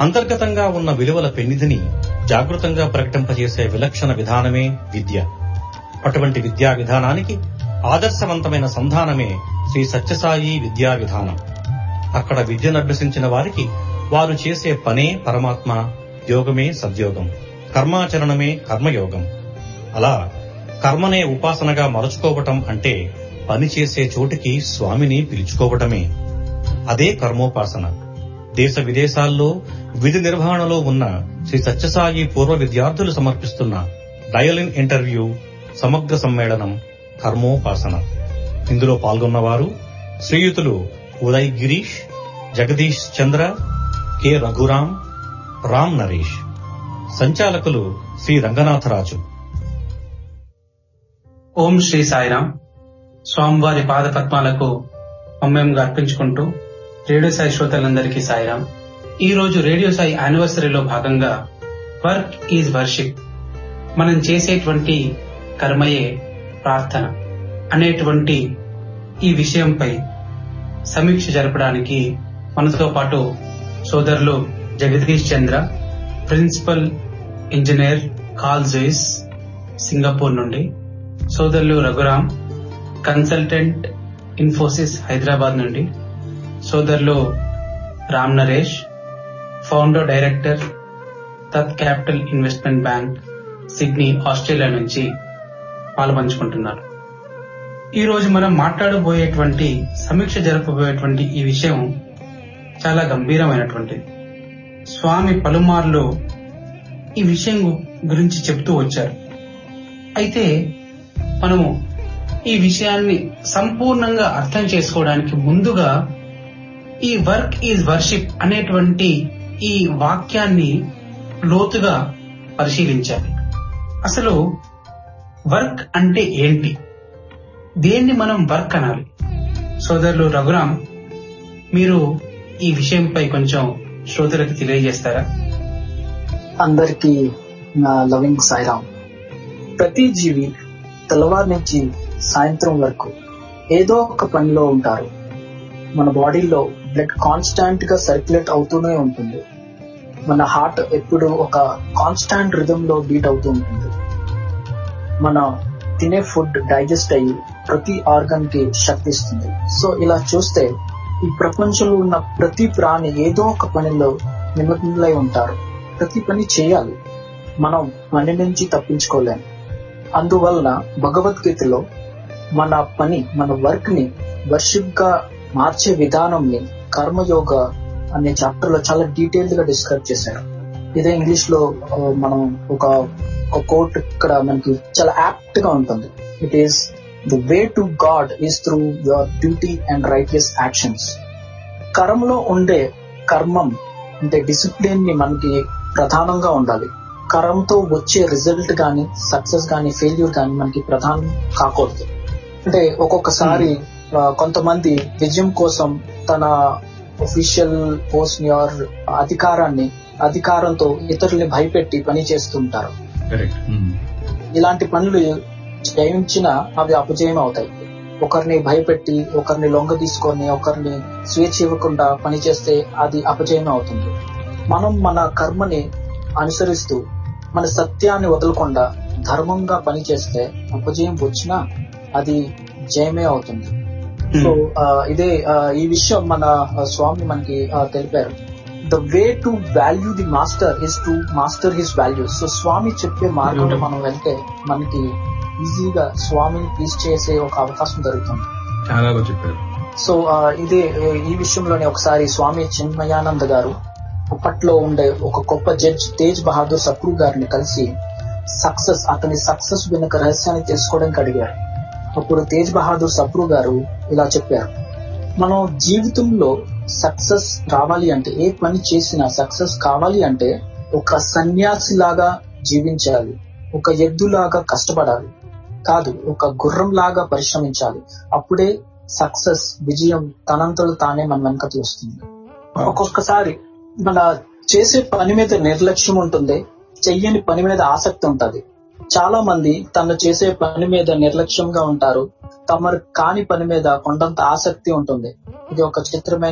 అంతర్గతంగా ఉన్న విలువల పెన్నిధిని జాగృతంగా ప్రకటింపజేసే విలక్షణ విధానమే విద్య అటువంటి విద్యా విధానానికి ఆదర్శవంతమైన సంధానమే శ్రీ సత్యసాయి విద్యా విధానం అక్కడ విద్యను అభ్యసించిన వారికి వారు చేసే పనే పరమాత్మ యోగమే సద్యోగం కర్మాచరణమే కర్మయోగం అలా కర్మనే ఉపాసనగా మరచుకోవటం అంటే పని చేసే చోటికి స్వామిని పిలుచుకోవటమే అదే కర్మోపాసన దేశ విదేశాల్లో విధి నిర్వహణలో ఉన్న శ్రీ సత్యసాయి పూర్వ విద్యార్థులు సమర్పిస్తున్న డయలిన్ ఇంటర్వ్యూ సమగ్ర సమ్మేళనం కర్మోపాసన ఇందులో పాల్గొన్నవారు శ్రీయుతులు ఉదయ్ గిరీష్ జగదీష్ చంద్ర కె రఘురాం రామ్ నరేష్ సంచాలకులు శ్రీ రంగనాథరాజు ఓం శ్రీ సాయిరాం స్వామివారి పాద పద్మాలకు మమ్మేంగా అర్పించుకుంటూ రేడియో సాయి శ్రోతలందరికీ సాయిరాం ఈ రోజు రేడియో సాయి యానివర్సరీలో భాగంగా వర్క్ ఈజ్ వర్షిప్ మనం చేసేటువంటి కర్మయే ప్రార్థన అనేటువంటి ఈ విషయంపై సమీక్ష జరపడానికి మనతో పాటు సోదరులు జగదీష్ చంద్ర ప్రిన్సిపల్ ఇంజనీర్ కాల్ జోయిస్ సింగపూర్ నుండి సోదరులు రఘురాం కన్సల్టెంట్ ఇన్ఫోసిస్ హైదరాబాద్ నుండి సోదరులు రామ్ నరేష్ ఫౌండర్ డైరెక్టర్ తత్ capital investment bank Sydney Australia నుంచి పాల్పంచుకుంటున్నారు ఈ రోజు మనం మాట్లాడబోయేటువంటి సమీక్ష జరపబోయేటువంటి ఈ విషయం చాలా గంభీరమైనటువంటిది స్వామి పలుమార్లు ఈ విషయం గురించి చెప్తూ వచ్చారు అయితే మనము ఈ విషయాన్ని సంపూర్ణంగా అర్థం చేసుకోవడానికి ముందుగా ఈ వర్క్ ఈజ్ వర్షిప్ అనేటువంటి ఈ వాక్యాన్ని లోతుగా పరిశీలించాలి అసలు వర్క్ అంటే ఏంటి దేన్ని మనం వర్క్ అనాలి సోదరులు రఘురాం మీరు ఈ విషయంపై కొంచెం శ్రోతలకు తెలియజేస్తారా అందరికీ నా లవింగ్ సాయిరామ్ ప్రతి జీవి తెల్లవారు నుంచి సాయంత్రం వరకు ఏదో ఒక పనిలో ఉంటారు మన బాడీలో బ్లడ్ కాన్స్టాంట్ గా సర్క్యులేట్ అవుతూనే ఉంటుంది మన హార్ట్ ఎప్పుడు ఒక కాన్స్టాంట్ రిథమ్ లో బీట్ అవుతూ ఉంటుంది మన తినే ఫుడ్ డైజెస్ట్ అయ్యి ప్రతి ఆర్గన్ కి శక్తి ఇస్తుంది సో ఇలా చూస్తే ఈ ప్రపంచంలో ఉన్న ప్రతి ప్రాణి ఏదో ఒక పనిలో నిమగ్నలై ఉంటారు ప్రతి పని చేయాలి మనం పని నుంచి తప్పించుకోలేం అందువలన భగవద్గీతలో మన పని మన వర్క్ ని వర్షిప్ గా మార్చే విధానంని కర్మయోగ అనే చాప్టర్ లో చాలా డీటెయిల్డ్ గా డిస్క్రైబ్ చేశారు ఇదే ఇంగ్లీష్ లో ఆ, మనం ఒక ఒక కోట్ ఇక్కడ మనకి చాలా యాప్ట్ గా ఉంటుంది it is the way to God is through your duty and righteous actions కర్మలో ఉండే కర్మం అంటే డిసిప్లిన్ ని మనకి ప్రధానంగా ఉండాలి కర్మతో వచ్చే రిజల్ట్ గాని సక్సెస్ గాని ఫెయిల్యూర్ గాని మనకి ప్రధానం కాకూడదు అంటే ఒక్కొక్కసారి ఆ, కొంతమంది విజయం కోసం తన ఒఫీషియల్ పోస్ట్ ని ఆర్ అధికారాన్ని అధికారంతో ఇతరుల్ని భయపెట్టి పని చేస్తుంటారు ఇలాంటి పనులు జయించిన అవి అపజయం అవుతాయి ఒకరిని భయపెట్టి ఒకరిని లొంగ తీసుకొని ఒకరిని స్వేచ్ఛ ఇవ్వకుండా పనిచేస్తే అది అపజయం అవుతుంది మనం మన కర్మని అనుసరిస్తూ మన సత్యాన్ని వదలకుండా ధర్మంగా పనిచేస్తే అపజయం వచ్చినా అది జయమే అవుతుంది సో ఆ, ఇదే ఆ, ఈ విషయం మన ఆ, స్వామి మనకి ఆ, తెలిపారు the way to value the master is to master his values so స్వామి చెప్పే మార్గంలో మనం వెళ్తే మనకి ఈజీగా స్వామిని ప్లీజ్ చేసే ఒక అవకాశం దొరుకుతుంది చాలా బాగా చెప్పారు సో ఆ, ఇదే ఏ, ఈ విషయంలోనే ఒకసారి స్వామి చిన్మయానంద గారు అప్పట్లో ఉండే ఒక గొప్ప జడ్జ్ తేజ్ బహాదూర్ సప్రూ గారిని కలిసి సక్సెస్ అతని సక్సెస్ వెనుక రహస్యాన్ని తెలుసుకోవడానికి అడిగారు అప్పుడు తేజ్ బహాదూర్ సప్రూ గారు ఇలా చెప్పారు మనం జీవితంలో సక్సెస్ రావాలి అంటే ఏ పని చేసినా సక్సెస్ కావాలి అంటే ఒక సన్యాసి లాగా జీవించాలి ఒక ఎద్దులాగా కష్టపడాలి కాదు ఒక గుర్రం లాగా పరిశ్రమించాలి అప్పుడే సక్సెస్ విజయం తనంతలు తానే మన వెనక వస్తుంది ఒక్కొక్కసారి మన చేసే పని మీద నిర్లక్ష్యం ఉంటుంది చెయ్యని పని మీద ఆసక్తి ఉంటది చాలా మంది తను చేసే పని మీద నిర్లక్ష్యంగా ఉంటారు తమరు కాని పని మీద కొండంత ఆసక్తి ఉంటుంది ఇది ఒక చిత్రమైన